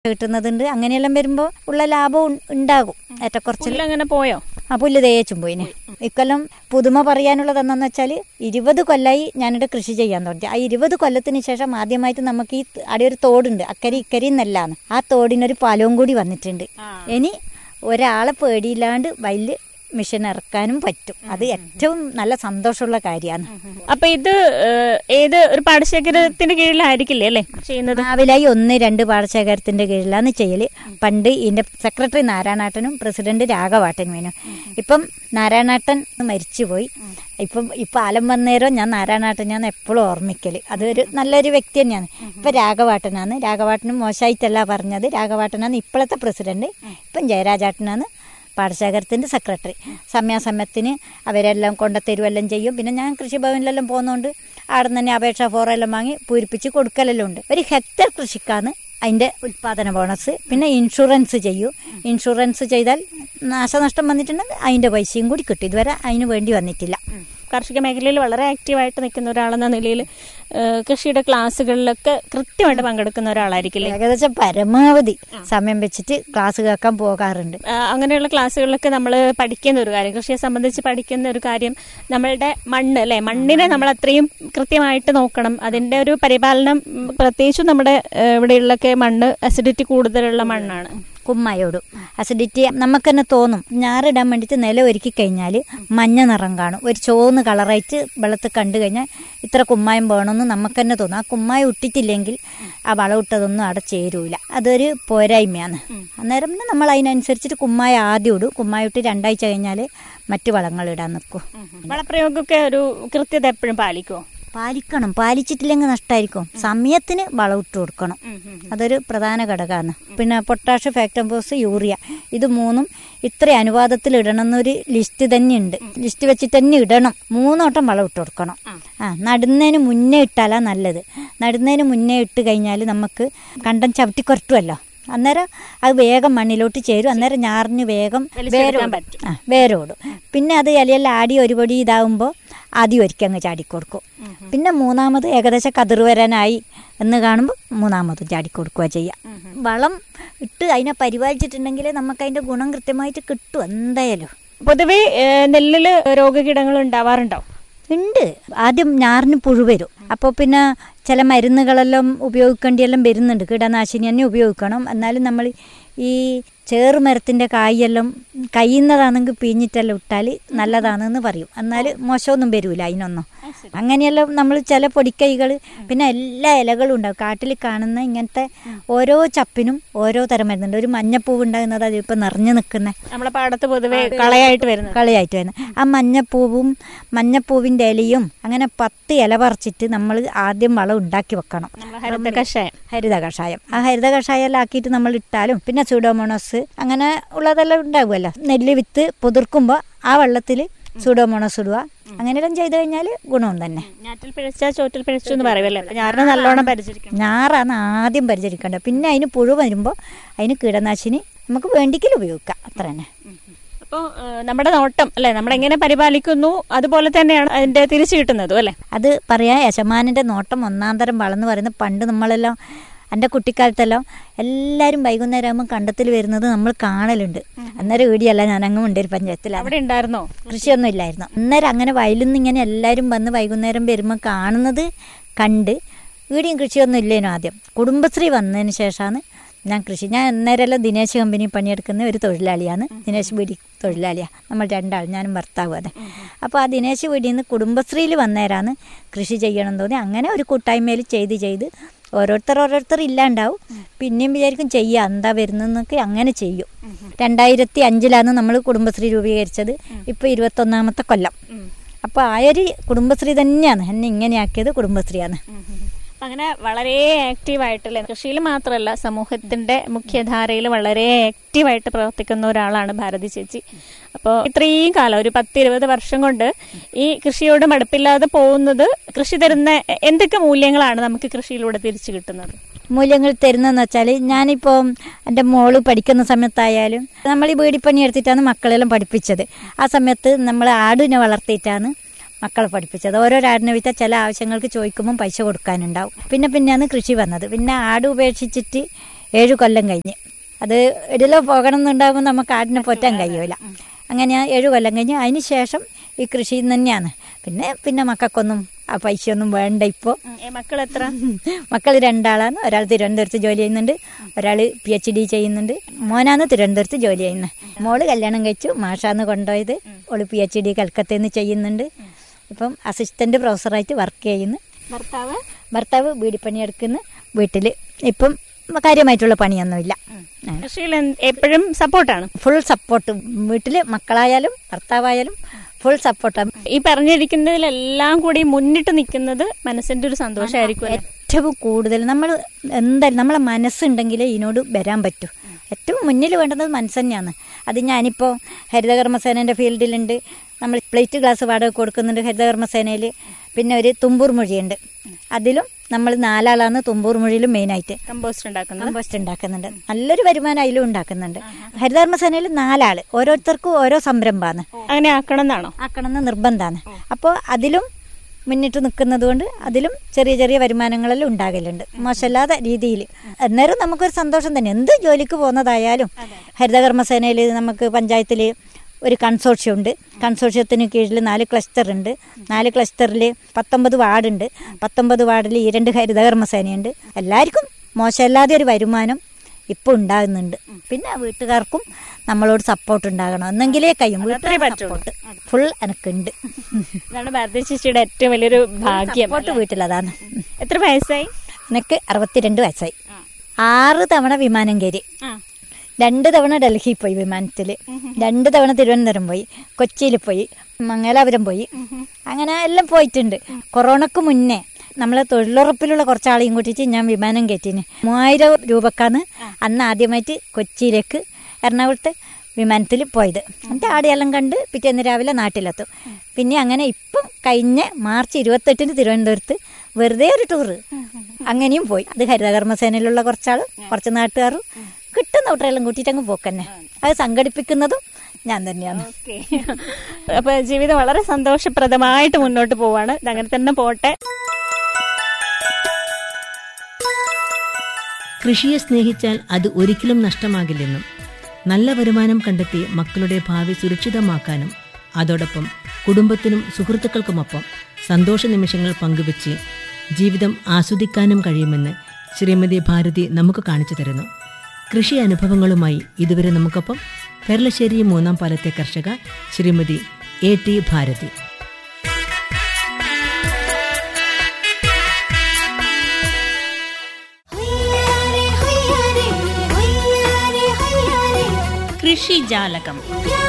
കിട്ടുന്നതുണ്ട് അങ്ങനെയെല്ലാം വരുമ്പോൾ ഉള്ള ലാഭം ഉൺ- ഉണ്ടാകും ഏറ്റക്കുറച്ചിൽ പുല്ല് അങ്ങനെ പോയോ ആ പുല്ല് തേച്ചും പോയിന് ഇക്കൊല്ലം പുതുമ പറയാനുള്ളത് എന്താണെന്ന് വെച്ചാൽ ഇരുപത് കൊല്ലമായി ഞാനിവിടെ കൃഷി ചെയ്യാൻ തുടങ്ങി ആ ഇരുപത് കൊല്ലത്തിന് ശേഷം ആദ്യമായിട്ട് നമുക്ക് ഈ അവിടെ ഒരു തോടുണ്ട് അക്കരി ഇക്കരി എന്നല്ലാന്ന് ആ തോടിനൊരു പാലവും കൂടി വന്നിട്ടുണ്ട് ഇനി ഒരാളെ പേടിയില്ലാണ്ട് വയലിൽ മിഷൻ ഇറക്കാനും പറ്റും അത് ഏറ്റവും നല്ല സന്തോഷമുള്ള കാര്യമാണ് അപ്പൊ ഇത് ഏഹ്, ഏത് ഒരു പാടശേഖരത്തിന്റെ കീഴിലായിരിക്കില്ലേ അല്ലേ ചെയ്യുന്നത് രാവിലായി ഒന്ന് രണ്ട് പാടശേഖരത്തിന്റെ കീഴിലാണ് ചെയ്യല് പണ്ട് ഇതിന്റെ സെക്രട്ടറി നാരായണാട്ടനും പ്രസിഡന്റ് രാഘവാട്ടനും വേണം ഇപ്പം നാരായണാട്ടൻ മരിച്ചുപോയി ഇപ്പം ഇപ്പൊ ആലം വന്നേരം ഞാൻ നാരായണാട്ടൻ ഞാൻ എപ്പോഴും ഓർമ്മിക്കല് അതൊരു നല്ലൊരു വ്യക്തി തന്നെയാണ് ഇപ്പൊ രാഘവാട്ടനാണ് രാഘവാട്ടനും മോശമായിട്ടല്ല പറഞ്ഞത് രാഘവാട്ടനാണ് ഇപ്പോഴത്തെ പ്രസിഡന്റ് ഇപ്പം ജയരാജാട്ടനാണ് പാടശേഖരത്തിന്റെ സെക്രട്ടറി സമയാസമയത്തിന് അവരെല്ലാം കൊണ്ടുത്തരുവെല്ലാം ചെയ്യും പിന്നെ ഞാൻ കൃഷിഭവനിലെല്ലാം പോകുന്നതുകൊണ്ട് അവിടെ നിന്ന് തന്നെ അപേക്ഷ ഫോറെല്ലാം വാങ്ങി പൂരിപ്പിച്ച് കൊടുക്കലെല്ലാം ഉണ്ട് ഒരു ഹെക്ടർ കൃഷിക്കാണ് അതിന്റെ ഉൽപാദന ബോണസ് പിന്നെ ഇൻഷുറൻസ് ചെയ്യും ഇൻഷുറൻസ് ചെയ്താൽ നാശനഷ്ടം വന്നിട്ടുണ്ടെങ്കിൽ അതിന്റെ പൈസയും കൂടി കിട്ടും ഇതുവരെ അതിന് വേണ്ടി വന്നിട്ടില്ല കാർഷിക മേഖലയിൽ വളരെ ആക്റ്റീവായിട്ട് നിൽക്കുന്ന ഒരാളെന്ന നിലയിൽ ഏഹ്, കൃഷിയുടെ ക്ലാസ്സുകളിലൊക്കെ കൃത്യമായിട്ട് പങ്കെടുക്കുന്ന ഒരാളായിരിക്കില്ലേ ഏകദേശം പരമാവധി സമയം വെച്ചിട്ട് ക്ലാസ് കേൾക്കാൻ പോകാറുണ്ട് ആ, അങ്ങനെയുള്ള ക്ലാസ്സുകളിലൊക്കെ നമ്മൾ പഠിക്കുന്ന ഒരു കാര്യം കൃഷിയെ സംബന്ധിച്ച് പഠിക്കുന്ന ഒരു കാര്യം നമ്മളുടെ മണ്ണ് അല്ലെ മണ്ണിനെ നമ്മൾ അത്രയും കൃത്യമായിട്ട് നോക്കണം അതിന്റെ ഒരു പരിപാലനം ഉം, പ്രത്യേകിച്ചും നമ്മുടെ ഏഹ്, ഇവിടെയുള്ളൊക്കെ മണ്ണ് അസിഡിറ്റി കൂടുതലുള്ള മണ്ണാണ് കുമ്മായോടും അസിഡിറ്റി നമുക്ക് തന്നെ തോന്നും ഞാറിടാൻ വേണ്ടിയിട്ട് നില ഒരുക്കി കഴിഞ്ഞാൽ മഞ്ഞ നിറം കാണും ഒരു ചുവന്ന് കളറായിട്ട് വെള്ളത്തിൽ കണ്ടു കഴിഞ്ഞാൽ ഇത്ര കുമ്മായം വേണമെന്ന് നമുക്ക് തന്നെ തോന്നും ആ കുമ്മായം ഇട്ടിട്ടില്ലെങ്കിൽ ആ വളം ഇട്ടതൊന്നും അവിടെ ചേരൂല അതൊരു പോരായ്മയാണ് അന്നേരം പിന്നെ നമ്മൾ അതിനനുസരിച്ചിട്ട് കുമ്മായം ആദ്യം ഇടും കുമ്മായം ഇട്ട് രണ്ടാഴ്ച കഴിഞ്ഞാൽ മറ്റു വളങ്ങൾ ഇടാൻ നിൽക്കും വളപ്രയോഗമൊക്കെ ഒരു കൃത്യത എപ്പോഴും പാലിക്കുമോ പാലിക്കണം പാലിച്ചിട്ടില്ലെങ്കിൽ നഷ്ടമായിരിക്കും സമയത്തിന് വളം ഇട്ട് കൊടുക്കണം അതൊരു പ്രധാന ഘടകമാണ് പിന്നെ പൊട്ടാഷ് ഫാക്ടംബോസ് യൂറിയ ഇത് മൂന്നും ഇത്ര അനുപാതത്തിൽ ഇടണം എന്നൊരു ലിസ്റ്റ് തന്നെ ഉണ്ട് ലിസ്റ്റ് വെച്ചിട്ട് തന്നെ ഇടണം മൂന്നോട്ടം വളം ഇട്ട് കൊടുക്കണം ആ നടുന്നതിന് മുന്നേ ഇട്ടാലാ നല്ലത് നടുന്നതിന് മുന്നേ ഇട്ട് കഴിഞ്ഞാൽ നമുക്ക് കണ്ടം ചവിട്ടി കൊരട്ടുമല്ലോ അന്നേരം അത് വേഗം മണ്ണിലോട്ട് ചേരും അന്നേരം ഞാറിന് വേഗം വലിച്ചെടുക്കാൻ വേരോടും. പറ്റും. ആ വേരോടും പിന്നെ അത് ഇലയെല്ലാം ആടി ഒരുപടി ഇതാവുമ്പോൾ ആദ്യം ഒരിക്കൽ അങ്ങ് ചാടിക്കൊടുക്കും പിന്നെ മൂന്നാമത് ഏകദേശം കതിർ വരാനായി എന്ന് കാണുമ്പോൾ മൂന്നാമതും ചാടിക്കൊടുക്കുക ചെയ്യുക വളം ഇട്ട് അതിനെ പരിപാലിച്ചിട്ടുണ്ടെങ്കിൽ നമുക്ക് അതിന്റെ ഗുണം കൃത്യമായിട്ട് കിട്ടും എന്തായാലും പൊതുവെ ഏഹ്, നെല്ലില് രോഗകീടങ്ങൾ ഉണ്ടാവാറുണ്ടോ ഉണ്ട് ആദ്യം ഞാറിന് പുഴു വരും അപ്പോൾ പിന്നെ ചില മരുന്നുകളെല്ലാം ഉപയോഗിക്കേണ്ടിയെല്ലാം വരുന്നുണ്ട് കീടനാശിനി തന്നെ ഉപയോഗിക്കണം എന്നാലും നമ്മൾ ഈ ചേറുമരത്തിൻ്റെ കായെല്ലാം കഴിയുന്നതാണെങ്കിൽ പിഴിഞ്ഞിട്ടെല്ലാം ഇട്ടാൽ നല്ലതാണെന്ന് പറയും എന്നാൽ മോശമൊന്നും വരൂല അതിനൊന്നും അങ്ങനെയെല്ലാം നമ്മൾ ചില പൊടിക്കൈകൾ പിന്നെ എല്ലാ ഇലകളും ഉണ്ടാവും കാട്ടിൽ കാണുന്ന ഇങ്ങനത്തെ ഓരോ ചപ്പിനും ഓരോ തരം മരുന്നുണ്ട് ഒരു മഞ്ഞപ്പൂവ് ഉണ്ടാകുന്നത് അതിപ്പോൾ നിറഞ്ഞു നിൽക്കുന്നത് നമ്മളെ പാടത്ത് പൊതുവെ കളയായിട്ട് വരുന്നത് കളിയായിട്ട് വരുന്നത് ആ മഞ്ഞപ്പൂവും മഞ്ഞപ്പൂവിൻ്റെ ഇലയും അങ്ങനെ പത്ത് ഇല പറിച്ചിട്ട് നമ്മൾ ആദ്യം വളം ഉണ്ടാക്കി വെക്കണം നമ്മളെ ഹരിത കഷായം ഹരിത കഷായം ആ ഹരിത കഷായം എല്ലാം ആക്കിയിട്ട് നമ്മൾ ഇട്ടാലും പിന്നെ സൂഡോമോണസ് അങ്ങനെ ഉള്ളതെല്ലാം ഉണ്ടാകുമല്ലോ നെല്ല് വിത്ത് പുതിർക്കുമ്പോൾ ആ വെള്ളത്തിൽ സൂഡോമോണസ് ഇടുക അങ്ങനെയെല്ലാം ചെയ്തു കഴിഞ്ഞാൽ ഗുണവും തന്നെ ഞാറ്റിൽ പിഴച്ചാ ചോറ്റിൽ പിഴച്ചു എന്ന് പറയുമല്ലേ അപ്പൊ ഞാറിനെ നല്ലോണം പരിചരിക്കണം ഞാറാണ് ആദ്യം പരിചരിക്കേണ്ടത് പിന്നെ അതിന് പുഴു വരുമ്പോൾ അതിന് കീടനാശിനി നമുക്ക് വേണ്ടിക്കൽ ഉപയോഗിക്കാം അത്ര തന്നെ അപ്പോൾ നമ്മുടെ നോട്ടം അല്ലെ നമ്മൾ എങ്ങനെ പരിപാലിക്കുന്നു അതുപോലെ തന്നെയാണ് അതിന്റെ തിരിച്ചു കിട്ടുന്നതും അല്ലെ അത് പറയാ യശമാനന്റെ നോട്ടം ഒന്നാം തരം വളർന്ന് പറയുന്നത് പണ്ട് നമ്മളെല്ലാം എൻ്റെ കുട്ടിക്കാലത്തെല്ലാം എല്ലാവരും വൈകുന്നേരം ആകുമ്പോൾ കണ്ടത്തിൽ വരുന്നത് നമ്മൾ കാണലുണ്ട് അന്നേരം ഈടിയല്ല ഞാൻ അങ്ങ് മുണ്ടേരി പഞ്ചായത്തിലാണ് അവിടെ ഉണ്ടായിരുന്നോ കൃഷിയൊന്നും ഇല്ലായിരുന്നു അന്നേരം അങ്ങനെ വയലിൽ നിന്ന് ഇങ്ങനെ എല്ലാവരും വന്ന് വൈകുന്നേരം വരുമ്പോൾ കാണുന്നത് കണ്ട് ഈടിയും കൃഷിയൊന്നും ഇല്ലേനു ആദ്യം കുടുംബശ്രീ വന്നതിന് ശേഷമാണ് ഞാൻ കൃഷി ഞാൻ അന്നേരമെല്ലാം ദിനേശ് കമ്പനി പണിയെടുക്കുന്ന ഒരു തൊഴിലാളിയാണ് ദിനേശ് വീടി തൊഴിലാളിയാണ് നമ്മൾ രണ്ടാൾ ഞാനും ഭർത്താവും അതെ അപ്പോൾ ആ ദിനേശ് വീടിയിൽ നിന്ന് കുടുംബശ്രീയിൽ വന്നേരാണ് കൃഷി ചെയ്യണം തോന്നി അങ്ങനെ ഒരു കൂട്ടായ്മയിൽ ചെയ്ത് ചെയ്ത് ഓരോരുത്തർ ഓരോരുത്തർ ഇല്ലാണ്ടാവും പിന്നെയും വിചാരിക്കും ചെയ്യാം എന്താ വരുന്നതെന്നൊക്കെ അങ്ങനെ ചെയ്യും രണ്ടായിരത്തി അഞ്ചിലാണ് നമ്മൾ കുടുംബശ്രീ രൂപീകരിച്ചത് ഇപ്പോൾ ഇരുപത്തൊന്നാമത്തെ കൊല്ലം അപ്പോൾ ആ ഒരു കുടുംബശ്രീ തന്നെയാണ് എന്നെ ഇങ്ങനെയാക്കിയത് കുടുംബശ്രീയാണ് അപ്പൊ അങ്ങനെ വളരെ ആക്റ്റീവായിട്ടല്ലേ കൃഷിയിൽ മാത്രമല്ല സമൂഹത്തിന്റെ മുഖ്യധാരയിൽ വളരെ ആക്റ്റീവായിട്ട് പ്രവർത്തിക്കുന്ന ഒരാളാണ് ഭാരതി ചേച്ചി അപ്പോൾ ഇത്രയും കാലം ഒരു പത്ത് ഇരുപത് വർഷം കൊണ്ട് ഈ കൃഷിയോട് മടുപ്പില്ലാതെ പോകുന്നത് കൃഷി തരുന്ന എന്തൊക്കെ മൂല്യങ്ങളാണ് നമുക്ക് കൃഷിയിലൂടെ തിരിച്ചു കിട്ടുന്നത് മൂല്യങ്ങൾ തരുന്നതെന്ന് വെച്ചാൽ ഞാനിപ്പോൾ എൻ്റെ മോള് പഠിക്കുന്ന സമയത്തായാലും നമ്മൾ ഈ വീടിപ്പണി എടുത്തിട്ടാണ് മക്കളെല്ലാം പഠിപ്പിച്ചത് ആ സമയത്ത് നമ്മൾ ആടിനെ വളർത്തിയിട്ടാണ് മക്കളെ പഠിപ്പിച്ചത് ഓരോ ആടിനെ വിറ്റാൽ ചില ആവശ്യങ്ങൾക്ക് ചോദിക്കുമ്പോൾ പൈസ കൊടുക്കാനുണ്ടാവും പിന്നെ പിന്നെയാണ് കൃഷി വന്നത് പിന്നെ ആട് ഉപേക്ഷിച്ചിട്ട് ഏഴു കൊല്ലം കഴിഞ്ഞ് അത് എടിലോ പോകണം എന്നുണ്ടാകുമ്പോൾ നമുക്ക് ആടിനെ പോറ്റാൻ കഴിയൂല അങ്ങനെ ഞാൻ ഏഴു കൊല്ലം കഴിഞ്ഞ് അതിന് ശേഷം ഈ കൃഷി തന്നെയാണ് പിന്നെ പിന്നെ മക്കൾക്കൊന്നും ആ പൈസയൊന്നും വേണ്ട ഇപ്പോൾ മക്കൾ എത്ര മക്കൾ രണ്ടാളാണ് ഒരാൾ തിരുവനന്തപുരത്ത് ജോലി ചെയ്യുന്നുണ്ട് ഒരാൾ പി എച്ച് ഡി ചെയ്യുന്നുണ്ട് മോനാണ് തിരുവനന്തപുരത്ത് ജോലി ചെയ്യുന്നത് മോള് കല്യാണം കഴിച്ചു മാഷാന്ന് കൊണ്ടുപോയത് ഓള് പി എച്ച് ഡി കൽക്കത്തയിൽ നിന്ന് ചെയ്യുന്നുണ്ട് ഇപ്പം അസിസ്റ്റന്റ് പ്രൊഫസറായിട്ട് വർക്ക് ചെയ്യുന്നു ഭർത്താവ് ഭർത്താവ് ബീഡിപ്പണി എടുക്കുന്ന വീട്ടിൽ ഇപ്പം കാര്യമായിട്ടുള്ള പണിയൊന്നുമില്ല കൃഷിയിൽ എപ്പോഴും സപ്പോർട്ടാണ് ഫുൾ സപ്പോർട്ട് വീട്ടിൽ മക്കളായാലും ഭർത്താവായാലും ഫുൾ സപ്പോർട്ടാണ് ഈ പറഞ്ഞിരിക്കുന്നതിലെല്ലാം കൂടി മുന്നിട്ട് നിൽക്കുന്നത് മനസ്സിന്റെ ഒരു സന്തോഷമായിരിക്കും അല്ലേ? ഏറ്റവും കൂടുതൽ നമ്മൾ എന്തായാലും നമ്മളെ മനസ്സുണ്ടെങ്കിലേ ഇതിനോട് വരാൻ പറ്റൂ ഏറ്റവും മുന്നിൽ വേണ്ടത് മനസ്സ് തന്നെയാണ് അത് ഞാനിപ്പോൾ ഹരിതകർമ്മസേനൻ്റെ ഫീൽഡിലുണ്ട് നമ്മൾ പ്ലേറ്റ് ഗ്ലാസ് വാടക കൊടുക്കുന്നുണ്ട് ഹരിതകർമ്മസേനയിൽ പിന്നെ ഒരു തുമ്പൂർ മൊഴിയുണ്ട് അതിലും നമ്മൾ നാലാളാണ് തുമ്പൂർ മൊഴിയിലും മെയിനായിട്ട് കമ്പോസ്റ്റ് ഉണ്ടാക്കുന്നത് കമ്പോസ്റ്റ് ഉണ്ടാക്കുന്നുണ്ട് നല്ലൊരു വരുമാനം അതിലും ഉണ്ടാക്കുന്നുണ്ട് ഹരിതകർമ്മസേനയിൽ നാലാള് ഓരോരുത്തർക്കും ഓരോ സംരംഭമാണ് അങ്ങനെ ആക്കണം എന്നാണോ ആക്കണമെന്ന് നിർബന്ധമാണ് അപ്പോൾ അതിലും മുന്നിട്ട് നിൽക്കുന്നത് കൊണ്ട് അതിലും ചെറിയ ചെറിയ വരുമാനങ്ങളെല്ലാം ഉണ്ടാകലുണ്ട് മോശമില്ലാത്ത രീതിയിൽ അന്നേരം നമുക്കൊരു സന്തോഷം തന്നെ എന്ത് ജോലിക്ക് പോകുന്നതായാലും ഹരിതകർമ്മസേനയിൽ നമുക്ക് പഞ്ചായത്തിൽ ഒരു കൺസോർഷ്യം ഉണ്ട് കൺസോർഷ്യത്തിന് കീഴിൽ നാല് ക്ലസ്റ്റർ ഉണ്ട് നാല് ക്ലസ്റ്ററിൽ പത്തൊമ്പത് വാർഡുണ്ട് പത്തൊമ്പത് വാർഡിൽ ഈ രണ്ട് ഹരിതകർമ്മസേനയുണ്ട് എല്ലാവർക്കും മോശമില്ലാതെ ഒരു വരുമാനം ഇപ്പോൾ ഉണ്ടാകുന്നുണ്ട് പിന്നെ വീട്ടുകാർക്കും നമ്മളോട് സപ്പോർട്ട് ഉണ്ടാകണം എന്നെങ്കിലേ കഴിയും അത്രേ പറ്റുള്ളൂ. സപ്പോർട്ട് ഫുൾ എനക്കുണ്ട് ഇതാണ് ഭാരതി ചേച്ചിയുടെ ഏറ്റവും വലിയൊരു ഭാഗ്യം സപ്പോർട്ട് വീട്ടിലതാണ് എത്ര വയസ്സായി എനിക്ക് അറുപത്തിരണ്ട് വയസ്സായി ആറ് തവണ വിമാനം കയറി രണ്ട് തവണ ഡൽഹി പോയി വിമാനത്തിൽ രണ്ട് തവണ തിരുവനന്തപുരം പോയി കൊച്ചിയിൽ പോയി മംഗലാപുരം പോയി അങ്ങനെ എല്ലാം പോയിട്ടുണ്ട് കൊറോണക്ക് മുന്നേ നമ്മളെ തൊഴിലുറപ്പിലുള്ള കുറച്ചാളെയും കൂട്ടിയിട്ട് ഞാൻ വിമാനം കയറ്റിന് മൂവായിരം രൂപക്കാണ് അന്ന് ആദ്യമായിട്ട് കൊച്ചിയിലേക്ക് എറണാകുളത്ത് വിമാനത്തിൽ പോയത് എന്നിട്ട് ആടെയെല്ലാം കണ്ട് പിറ്റേന്ന് രാവിലെ നാട്ടിലെത്തും പിന്നെ അങ്ങനെ ഇപ്പം കഴിഞ്ഞ മാർച്ച് ഇരുപത്തെട്ടിന് തിരുവനന്തപുരത്ത് വെറുതെ ഒരു ടൂറ് അങ്ങനെയും പോയി അത് ഹരിതകർമ്മസേനയിലുള്ള കുറച്ചാളും കുറച്ച് നാട്ടുകാരും കിട്ടുന്ന കുട്ടികളെല്ലാം കൂട്ടിയിട്ട് അങ്ങ് പോക്കന്നെ അത് സംഘടിപ്പിക്കുന്നതും ഞാൻ തന്നെയാണ് ഓക്കെ അപ്പൊ ജീവിതം വളരെ സന്തോഷപ്രദമായിട്ട് മുന്നോട്ട് പോവാണ് ഇത് അങ്ങനെ തന്നെ പോട്ടെ കൃഷിയെ സ്നേഹിച്ചാൽ അത് ഒരിക്കലും നഷ്ടമാകില്ലെന്നും നല്ല വരുമാനം കണ്ടെത്തി മക്കളുടെ ഭാവി സുരക്ഷിതമാക്കാനും അതോടൊപ്പം കുടുംബത്തിനും സുഹൃത്തുക്കൾക്കുമൊപ്പം സന്തോഷ നിമിഷങ്ങൾ പങ്കുവെച്ച് ജീവിതം ആസ്വദിക്കാനും കഴിയുമെന്ന് ശ്രീമതി ഭാരതി നമുക്ക് കാണിച്ചു തരുന്നു കൃഷി അനുഭവങ്ങളുമായി ഇതുവരെ നമുക്കൊപ്പം പെരളശ്ശേരി മൂന്നാം പാലത്തെ കർഷക ശ്രീമതി എ ടി ഭാരതി കൃഷിജാലകം